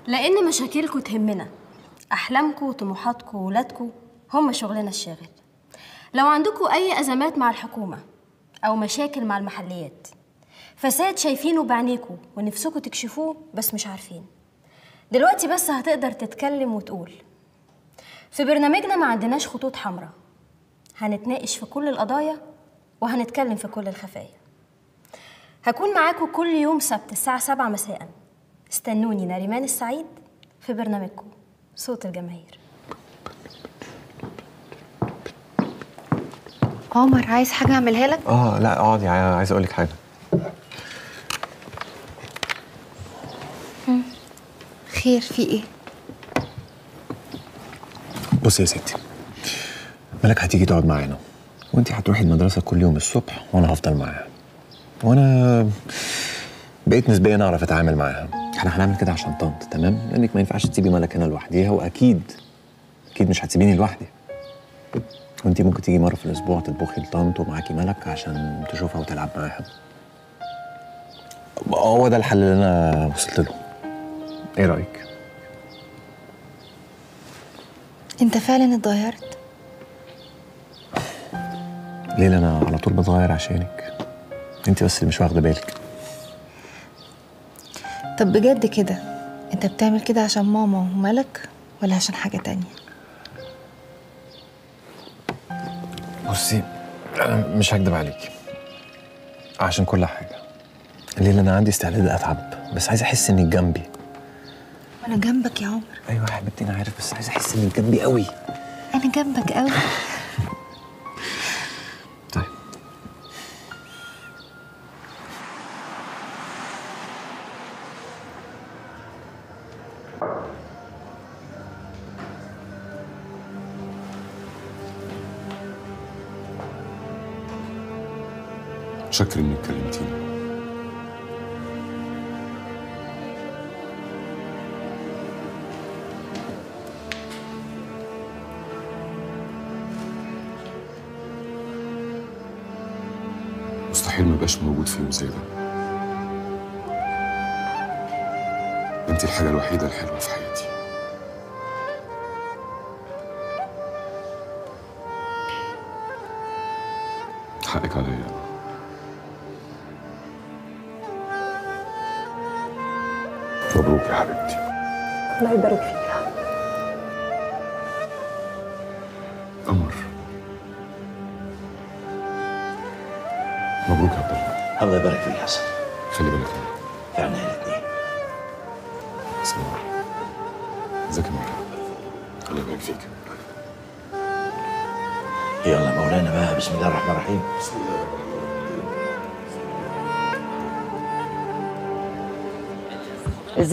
لأن مشاكلكم تهمنا أحلامكم وطموحاتكم وولادكم هم شغلنا الشاغل لو عندكم أي أزمات مع الحكومة أو مشاكل مع المحليات فساد شايفينه بعينيكم ونفسكم تكشفوه بس مش عارفين دلوقتي بس هتقدر تتكلم وتقول في برنامجنا ما عندناش خطوط حمراء هنتناقش في كل القضايا وهنتكلم في كل الخفايا هكون معاكم كل يوم سبت الساعة 7 مساء استنوني نريمان السعيد في برنامجكم صوت الجماهير عمر عايز حاجة أعملها لك؟ اه لا اقعدي عاي- عايز اقول لك حاجه خير في إيه؟ بصي يا ستي ملك هتيجي تقعد معانا وانت هتروحي المدرسه كل يوم الصبح وانا هفضل معاها وانا بقيت نسبيا اعرف اتعامل معاها احنا هنعمل كده عشان طنط تمام لانك ما ينفعش تسيبي ملك هنا لوحديها واكيد اكيد مش هتسيبيني لوحدي وانت ممكن تيجي مره في الاسبوع تطبخي لطنط ومعاكي ملك عشان تشوفها وتلعب معاها هو ده الحل اللي انا وصلت له ايه رايك أنت فعلا اتغيرت؟ ليلى انا على طول بتغير عشانك انت بس اللي مش واخده بالك طب بجد كده أنت بتعمل كده عشان ماما وملك ولا عشان حاجة تانية؟ بصي انا مش هكدب عليكي عشان كل حاجه ليلى انا عندي استعداد اتعب بس عايز احس انك جنبي وأنا جنبك يا عمر ايوه يا حبيبتي انا عارف بس عايز احس انك جنبي قوي أنا جنبك أوي طيب شكر انك كلمتيني مستحيل ما بقاش موجود في يوم زي ده انت الحاجة الوحيدة الحلوة في حياتي حقك عليا مبروك يا حبيبتي الله يبارك فيك قمر مبروك يا عبد الله الله يبارك فيك حسن خلي بالك منه في عينيا الاثنين سمار ازيك يا مريم الله يبارك فيك يلا مولانا بقى بسم الله الرحمن الرحيم بسم الله الرحمن الرحيم